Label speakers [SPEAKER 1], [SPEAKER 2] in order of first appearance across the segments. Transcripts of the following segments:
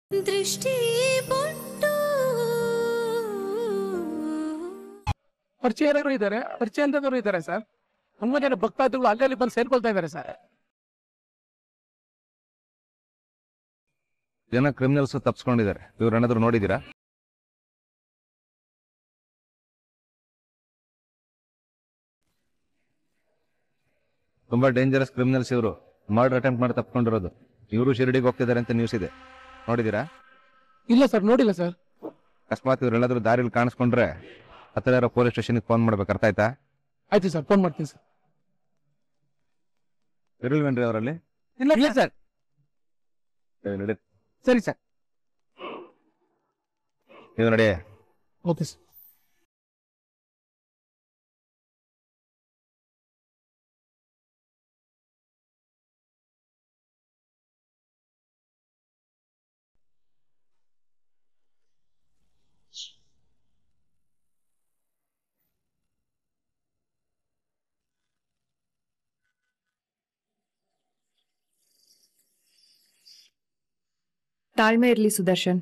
[SPEAKER 1] ದೃಷ್ಟಿ ಬೊಟ್ಟು
[SPEAKER 2] ಪರಿಚಯ ಇರೋರು ಇದ್ದಾರೆ ಪರಿಚಯ ಇಲ್ಲದವರು ಇದ್ದಾರೆ ಸರ್ ತುಂಬಾ ಜನ ಭಕ್ತಾದಿಗಳು ಅಲ್ಲಲ್ಲಿ ಬಂದು ಸೇರ್ಕೊಳ್ತಾ ಇದ್ದಾರೆ ಸರ್
[SPEAKER 3] ಜನ ಕ್ರಿಮಿನಲ್ಸ್ ತಪ್ಸ್ಕೊಂಡಿದ್ದಾರೆ ಇವ್ರನ್ನೇನಾದ್ರು ನೋಡಿದೀರಾ ತುಂಬಾ ಡೇಂಜರಸ್ ಕ್ರಿಮಿನಲ್ಸ್ ಇವರು ಮರ್ಡರ್ ಅಟೆಂಪ್ಟ್ ಮಾಡಿ ತಪ್ಕೊಂಡಿರೋದು ಇವರು ಶಿರಡಿಗೆ ಹೋಗ್ತಿದ್ದಾರೆ ಅಂತ ನ್ಯೂಸ್ ಇದೆ ನೋಡಿದೀರಾ
[SPEAKER 2] ಇಲ್ಲ ಸರ್ ನೋಡಿಲ್ಲ ಸರ್
[SPEAKER 3] ಅಕಸ್ಮಾತ್ ಇವ್ರೆಲ್ಲಾದ್ರೂ ದಾರಿಲಿ ಕಾಣಿಸ್ಕೊಂಡ್ರೆ ಹತ್ತಿರ ಇರೋ ಪೊಲೀಸ್ ಸ್ಟೇಷನ್ಗೆ ಫೋನ್ ಮಾಡ್ಬೇಕು ಅರ್ಥ ಆಯ್ತಾ
[SPEAKER 2] ಆಯ್ತು ಸರ್ ಫೋನ್ ಮಾಡ್ತೀನಿ ಸರ್
[SPEAKER 3] ಇರಲ್ವೇನ್ರಿ ಅವರಲ್ಲಿ
[SPEAKER 2] ಇಲ್ಲ ಇಲ್ಲ ಸರ್
[SPEAKER 3] ನಡಿ
[SPEAKER 2] ಸರಿ ಸರ್
[SPEAKER 3] ನೀವು ನಡಿ
[SPEAKER 2] ಓಕೆ ಸರ್
[SPEAKER 4] ತಾಳ್ಮೆ ಇರಲಿ ಸುದರ್ಶನ್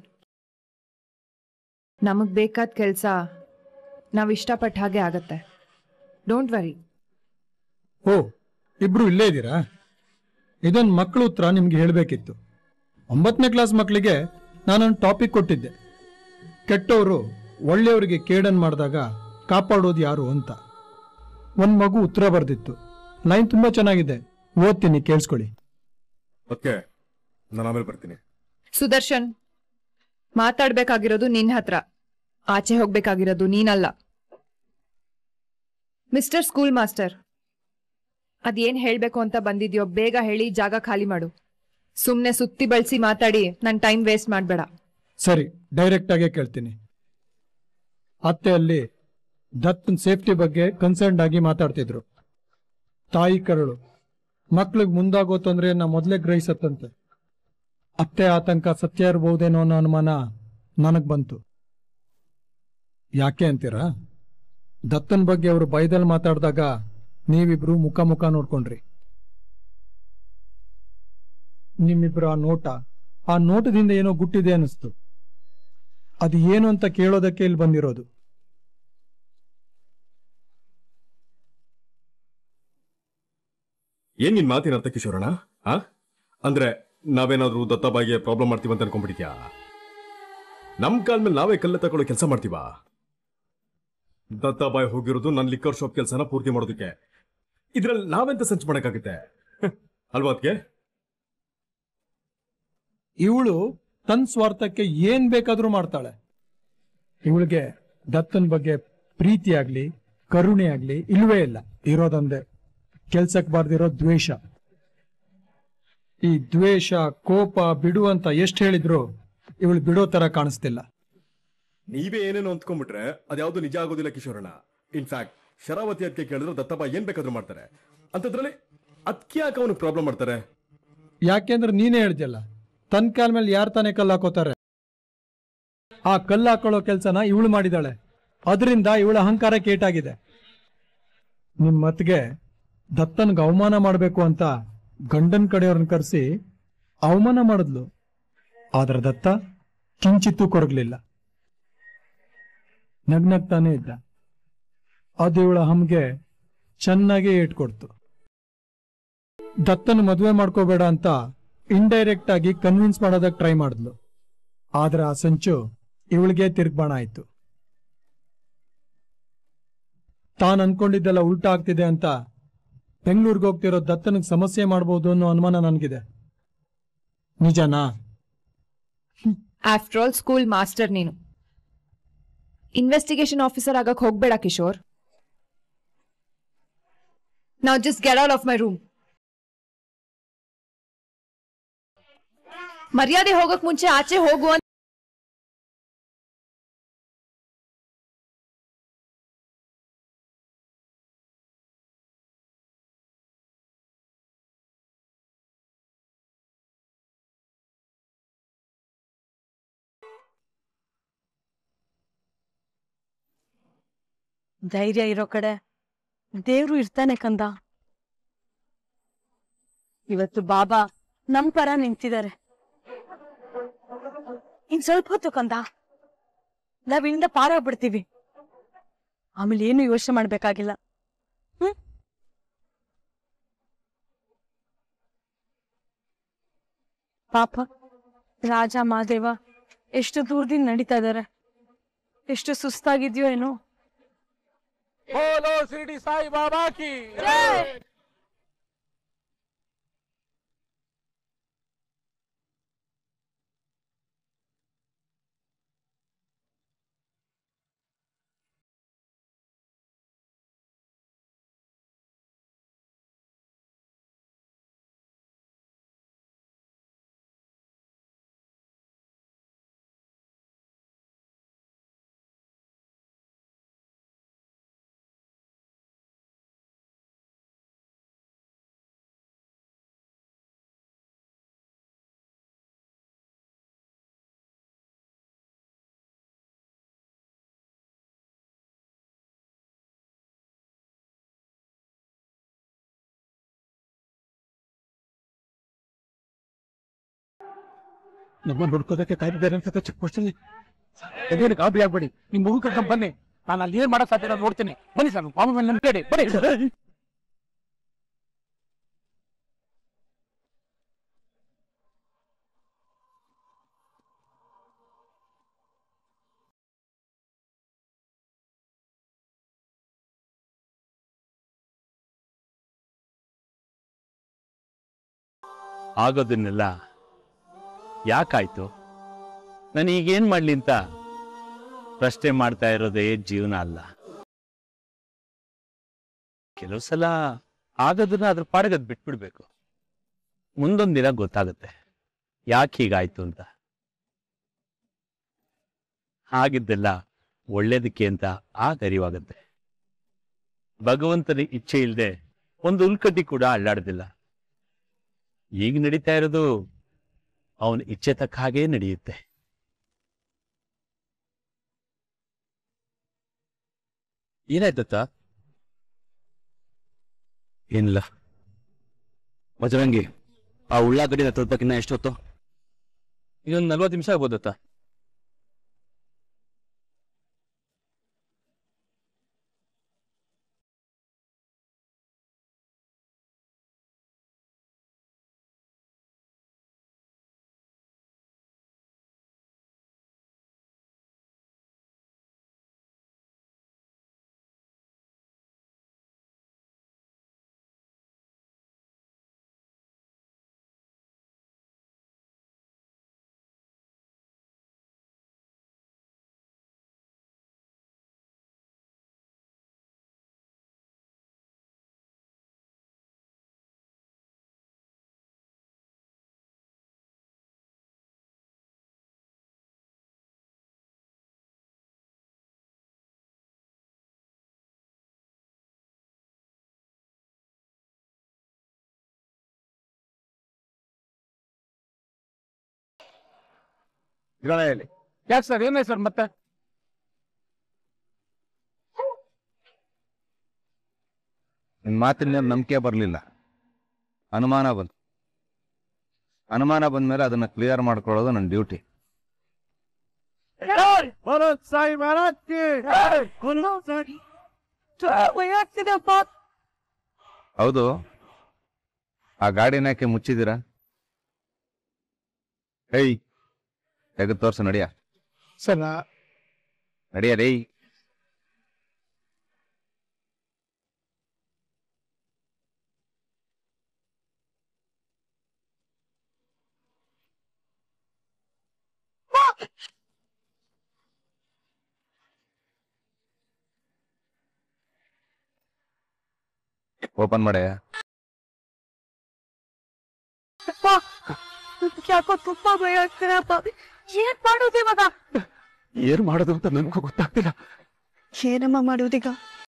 [SPEAKER 4] ನಮಗ್ ಬೇಕಾದ ಕೆಲಸ ನಾವು ಇಷ್ಟಪಟ್ಟ ಹಾಗೆ ಆಗತ್ತೆ ಡೋಂಟ್ ವರಿ
[SPEAKER 5] ಓ ಇಬ್ರು ಇಲ್ಲೇ ಇದ್ದೀರಾ ಇದೊಂದು ಮಕ್ಕಳು ಉತ್ತರ ನಿಮ್ಗೆ ಹೇಳಬೇಕಿತ್ತು ಒಂಬತ್ತನೇ ಕ್ಲಾಸ್ ಮಕ್ಕಳಿಗೆ ನಾನೊಂದು ಟಾಪಿಕ್ ಕೊಟ್ಟಿದ್ದೆ ಕೆಟ್ಟವರು ಒಳ್ಳೆಯವರಿಗೆ ಕೇಡನ್ ಮಾಡಿದಾಗ ಕಾಪಾಡೋದು ಯಾರು ಅಂತ ಒಂದು ಮಗು ಉತ್ತರ ಬರೆದಿತ್ತು ಲೈನ್ ತುಂಬಾ ಚೆನ್ನಾಗಿದೆ ಓದ್ತೀನಿ ಕೇಳಿಸ್ಕೊಳ್ಳಿ
[SPEAKER 6] ಓಕೆ ನಾನು ಆಮೇಲೆ ಬರ್ತೀನಿ
[SPEAKER 4] ಸುದರ್ಶನ್ ಮಾತಾಡ್ಬೇಕಾಗಿರೋದು ನಿನ್ ಹತ್ರ ಆಚೆ ಹೋಗ್ಬೇಕಾಗಿರೋದು ನೀನಲ್ಲ ಮಿಸ್ಟರ್ ಸ್ಕೂಲ್ ಮಾಸ್ಟರ್ ಅದೇನ್ ಹೇಳ್ಬೇಕು ಅಂತ ಬಂದಿದ್ಯೋ ಬೇಗ ಹೇಳಿ ಜಾಗ ಖಾಲಿ ಮಾಡು ಸುಮ್ನೆ ಸುತ್ತಿ ಬಳಸಿ ಮಾತಾಡಿ ನನ್ ಟೈಮ್ ವೇಸ್ಟ್ ಮಾಡ್ಬೇಡ
[SPEAKER 5] ಸರಿ ಡೈರೆಕ್ಟ್ ಆಗೇ ಕೇಳ್ತೀನಿ ಅತ್ತೆ ಅಲ್ಲಿ ದತ್ತನ್ ಸೇಫ್ಟಿ ಬಗ್ಗೆ ಕನ್ಸರ್ನ್ಡ್ ಆಗಿ ಮಾತಾಡ್ತಿದ್ರು ತಾಯಿ ಕರಳು ಮಕ್ಳಿಗೆ ಮುಂದಾಗೋ ತೊಂದರೆಯನ್ನ ಮೊದಲೇ ಗ್ರಹಿಸತ್ತಂತೆ ಅತ್ತೆ ಆತಂಕ ಸತ್ಯ ಇರಬಹುದೇನೋ ಅನ್ನೋ ಅನುಮಾನ ನನಗ್ ಬಂತು ಯಾಕೆ ಅಂತೀರಾ ದತ್ತನ್ ಬಗ್ಗೆ ಅವರು ಬೈದಲ್ ಮಾತಾಡಿದಾಗ ನೀವಿಬ್ರು ಮುಖ ಮುಖ ನೋಡ್ಕೊಂಡ್ರಿ ನಿಮ್ಮಿಬ್ರು ಆ ನೋಟ ಆ ನೋಟದಿಂದ ಏನೋ ಗುಟ್ಟಿದೆ ಅನಿಸ್ತು ಅದು ಏನು ಅಂತ ಕೇಳೋದಕ್ಕೆ ಇಲ್ಲಿ ಬಂದಿರೋದು
[SPEAKER 6] ಏನ್ ನಿನ್ ಮಾತಿನ ಅರ್ಥ ಕಿಶೋರಣ್ಣ ಆ ಅಂದ್ರೆ ನಾವೇನಾದ್ರೂ ದತ್ತಾಬಾಯಿಗೆ ಪ್ರಾಬ್ಲಮ್ ಮಾಡ್ತೀವಿ ಅಂತ ಅನ್ಕೊಂಡ್ಬಿಟ್ಟಿದ್ಯಾ ನಮ್ ಕಾಲ್ ಮೇಲೆ ನಾವೇ ಕಲ್ಲೆ ತಗೊಳ್ಳೋ ಕೆಲಸ ಮಾಡ್ತೀವಾ ದತ್ತಾಬಾಯಿ ಹೋಗಿರೋದು ನನ್ನ ಲಿಕ್ಕರ್ ಶಾಪ್ ಕೆಲಸನ ಪೂರ್ತಿ ಮಾಡೋದಕ್ಕೆ ಇದ್ರಲ್ಲಿ ನಾವೆಂತ ಸಂಚು ಮಾಡಕ್ಕಾಗುತ್ತೆ ಅಲ್ವಾ ಅದ್ಕೆ
[SPEAKER 5] ಇವಳು ತನ್ನ ಸ್ವಾರ್ಥಕ್ಕೆ ಏನ್ ಬೇಕಾದ್ರೂ ಮಾಡ್ತಾಳೆ ಇವಳಿಗೆ ದತ್ತನ್ ಬಗ್ಗೆ ಪ್ರೀತಿ ಆಗ್ಲಿ ಕರುಣೆ ಆಗ್ಲಿ ಇಲ್ವೇ ಇಲ್ಲ ಇರೋದೊಂದೇ ಕೆಲ್ಸಕ್ ಬಾರ್ದಿರೋ ದ್ವೇಷ ಈ ದ್ವೇಷ ಕೋಪ ಬಿಡು ಅಂತ ಎಷ್ಟು ಹೇಳಿದ್ರು ಇವಳು ಬಿಡೋ ತರ ಕಾಣಿಸ್ತಿಲ್ಲ
[SPEAKER 6] ನೀವೇ ಏನೇನು ಅಂದ್ಕೊಂಡ್ಬಿಟ್ರೆ ಅದ್ಯಾವುದು ನಿಜ ಆಗೋದಿಲ್ಲ ಕಿಶೋರಣ್ಣ ಇನ್ಫ್ಯಾಕ್ಟ್ ಶರಾವತಿ ಅದಕ್ಕೆ ಕೇಳಿದ್ರೆ ದತ್ತಪ್ಪ ಏನ್ ಬೇಕಾದ್ರೂ ಮಾಡ್ತಾರೆ ಅಂತದ್ರಲ್ಲಿ ಅದಕ್ಕೆ ಯಾಕೆ ಅವನಿಗೆ ಪ್ರಾಬ್ಲಮ್ ಮಾಡ್ತಾರೆ
[SPEAKER 5] ಯಾಕೆಂದ್ರೆ ನೀನೇ ಹೇಳ್ದಲ್ಲ ತನ್ ಕಾಲ್ ಮೇಲೆ ಯಾರು ತಾನೇ ಕಲ್ಲು ಹಾಕೋತಾರೆ ಆ ಕಲ್ಲು ಹಾಕೊಳ್ಳೋ ಕೆಲ್ಸನ ಇವಳು ಮಾಡಿದಾಳೆ ಅದರಿಂದ ಇವಳ ಅಹಂಕಾರ ಕೇಟಾಗಿದೆ ನಿಮ್ ಮತ್ಗೆ ದತ್ತನ್ಗೆ ಅವಮಾನ ಮಾಡ್ಬೇಕು ಅಂತ ಗಂಡನ್ ಕಡೆಯವ್ರನ್ನ ಕರೆಸಿ ಅವಮಾನ ಮಾಡಿದ್ಲು ಆದ್ರೆ ದತ್ತ ಕಿಂಚಿತ್ತೂ ಕೊರಗ್ಲಿಲ್ಲ ನಗ್ನಗ್ತಾನೆ ಇದ್ದ ಅದು ಇವಳ ಹಮ್ಗೆ ಚೆನ್ನಾಗಿ ಇಟ್ಕೊಡ್ತು ದತ್ತನ ಮದುವೆ ಮಾಡ್ಕೋಬೇಡ ಅಂತ ಇಂಡೈರೆಕ್ಟ್ ಆಗಿ ಕನ್ವಿನ್ಸ್ ಮಾಡೋದಕ್ಕೆ ಟ್ರೈ ಮಾಡಿದ್ಲು ಆದ್ರೆ ಆ ಸಂಚು ಇವಳಿಗೆ ತಿರ್ಗ್ಬಾಣ ಆಯ್ತು ತಾನ್ ಅನ್ಕೊಂಡಿದ್ದೆಲ್ಲ ಉಲ್ಟಾ ಆಗ್ತಿದೆ ಅಂತ ಬೆಂಗಳೂರಿಗೆ ಹೋಗ್ತಿರೋ ದತ್ತನಿಗೆ ಸಮಸ್ಯೆ ಮಾಡ್ಬೋದು ಅನ್ನೋ ಅನುಮಾನ ನನಗಿದೆ ನಿಜನಾ
[SPEAKER 4] ಆಫ್ಟರ್ ಆಲ್ ಸ್ಕೂಲ್ ಮಾಸ್ಟರ್ ನೀನು ಇನ್ವೆಸ್ಟಿಗೇಷನ್ ಆಫೀಸರ್ ಆಗಕ್ ಹೋಗ್ಬೇಡ ಕಿಶೋರ್ ನಾವು just get out of my room ಮರ್ಯಾದೆ ಹೋಗಕ್ ಮುಂಚೆ ಆಚೆ ಹೋಗು ಅಂತ
[SPEAKER 7] ಧೈರ್ಯ ಇರೋ ಕಡೆ ದೇವ್ರು ಇರ್ತಾನೆ ಕಂದ ಇವತ್ತು ಬಾಬಾ ನಮ್ ಪರ ನಿಂತಿದ್ದಾರೆ ಇನ್ ಸ್ವಲ್ಪ ಹೊತ್ತು ಕಂದ ನಾವ್ ಇಲ್ಲಿಂದ ಪಾರಾಗ್ಬಿಡ್ತೀವಿ ಆಮೇಲೆ ಏನು ಯೋಚನೆ ಮಾಡ್ಬೇಕಾಗಿಲ್ಲ ಹ್ಮ್ ಪಾಪ ರಾಜ ಮಾದೇವ ಎಷ್ಟು ದೂರದಿಂದ ನಡೀತಾ ಇದಾರೆ ಎಷ್ಟು ಸುಸ್ತಾಗಿದ್ಯೋ ಏನೋ
[SPEAKER 2] ಬೋಲೋ ಶಿರಡಿ ಸಾಯಿ ಬಾಬಾ ಕಿ ನಮ್ಮ ನೋಡ್ಕೋದಕ್ಕೆ ಕಾಯ್ದಿದ್ದಾರೆ ಅಂತ ಚೆಕ್ ಪೋಸ್ಟಲ್ಲಿ ಎದೇನು ಗಾಬರಿ ಆಗ್ಬೇಡಿ ನಿಮ್ ಮಗು ಕರ್ಕೊಂಡ್ ಬನ್ನಿ ನಾನು ಅಲ್ಲಿ ಏನ್ ಮಾಡಕ್ ಸಾಧ್ಯ ನಾನು ನೋಡ್ತೀನಿ ಬನ್ನಿ ಸರ್ ಮಾಮ ಮೇಲೆ ನಂಬಿಕೆ ಇಡಿ. ಬನ್ನಿ
[SPEAKER 8] ಆಗೋದನ್ನೆಲ್ಲ ಯಾಕಾಯ್ತು ನಾನು ಈಗೇನ್ ಮಾಡ್ಲಿ ಅಂತ ಪ್ರಶ್ನೆ ಮಾಡ್ತಾ ಇರೋದೇ ಜೀವನ ಅಲ್ಲ ಕೆಲವು ಸಲ ಆಗೋದನ್ನ ಅದ್ರ ಪಾಡಗದ್ ಬಿಟ್ಬಿಡ್ಬೇಕು ಮುಂದೊಂದ್ ದಿನ ಗೊತ್ತಾಗುತ್ತೆ ಯಾಕೆ ಹೀಗಾಯ್ತು ಅಂತ ಹಾಗಿದ್ದೆಲ್ಲ ಒಳ್ಳೇದಕ್ಕೆ ಅಂತ ಆಗ ಅರಿವಾಗುತ್ತೆ ಭಗವಂತನ ಇಚ್ಛೆ ಇಲ್ಲದೆ ಒಂದು ಉಲ್ಕಡ್ಡಿ ಕೂಡ ಅಲ್ಲಾಡೋದಿಲ್ಲ ಈಗ ನಡೀತಾ ಇರೋದು ಅವನ ಇಚ್ಛೆ ತಕ್ಕ ಹಾಗೇ ನಡೆಯುತ್ತೆ ಏನಾಯ್ತತ್ತ ಏನಿಲ್ಲ ಬಜರಂಗಿ ಆ ಉಳ್ಳಾಗಡ್ಡಿನ ತಲುಪಕ್ಕಿನ್ನ ಎಷ್ಟೊತ್ತು ಇನ್ನೊಂದು ನಲ್ವತ್ತು ನಿಮಿಷ ಆಗ್ಬೋದತ್ತ
[SPEAKER 3] ಗ್ರಹಣೆಯಲ್ಲಿ
[SPEAKER 2] ಯಾಕೆ ಸರ್ ಏನಾಯ್ತು ಸರ್ ಮತ್ತೆ
[SPEAKER 3] ನಿನ್ ಮಾತಿನ ಮೇಲೆ ನಂಬಿಕೆ ಬರಲಿಲ್ಲ ಅನುಮಾನ ಬಂತು ಅನುಮಾನ ಬಂದ್ಮೇಲೆ ಅದನ್ನ ಕ್ಲಿಯರ್ ಮಾಡ್ಕೊಳ್ಳೋದು ನನ್ನ ಡ್ಯೂಟಿ
[SPEAKER 2] ಸಾಯಿ ಮಹಾರಾಜ್
[SPEAKER 3] ಹೌದು ಆ ಗಾಡಿನ ಯಾಕೆ ಮುಚ್ಚಿದ್ದೀರಾ ಹೇಯ್ ತೆಗೆದು ತೋರ್ಸು ನಡಿಯ
[SPEAKER 2] ಸರ್
[SPEAKER 3] ನಡಿಯ ರೇ ಓಪನ್ ಮಾಡಯ್ಯ
[SPEAKER 7] ಯಾಕೋ ತುಂಬಾ ಭಯ ಆಗ್ತಿರಪ್ಪ ಏನ್ ಮಾಡೋದು ಇವಾಗ
[SPEAKER 2] ಏನ್ ಮಾಡೋದು ಅಂತ ನನಗೂ ಗೊತ್ತಾಗ್ತಿಲ್ಲ
[SPEAKER 7] ಏನಮ್ಮ ಮಾಡೋದೀಗ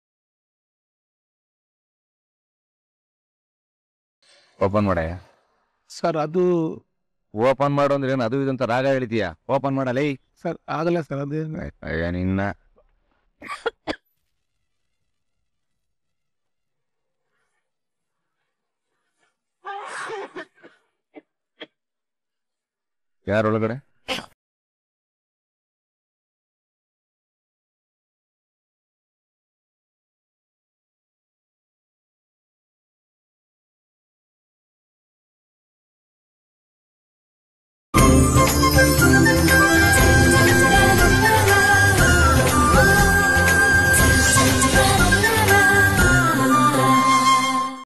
[SPEAKER 3] ಓಪನ್ ಮಾಡಯ್ಯ
[SPEAKER 2] ಸರ್ ಅದು
[SPEAKER 3] ಓಪನ್ ಮಾಡು ಅಂದ್ರೆ ಏನು ಅದು ಇದು ಅಂತ ರಾಗ ಹೇಳ್ತೀಯ ಓಪನ್ ಮಾಡಲೇ
[SPEAKER 2] ಸರ್ ಆಗಲ್ಲ ಸರ್ ಅದು
[SPEAKER 3] ಅಯ್ಯ ನಿನ್ನ ಯಾರೊಳಗಡೆ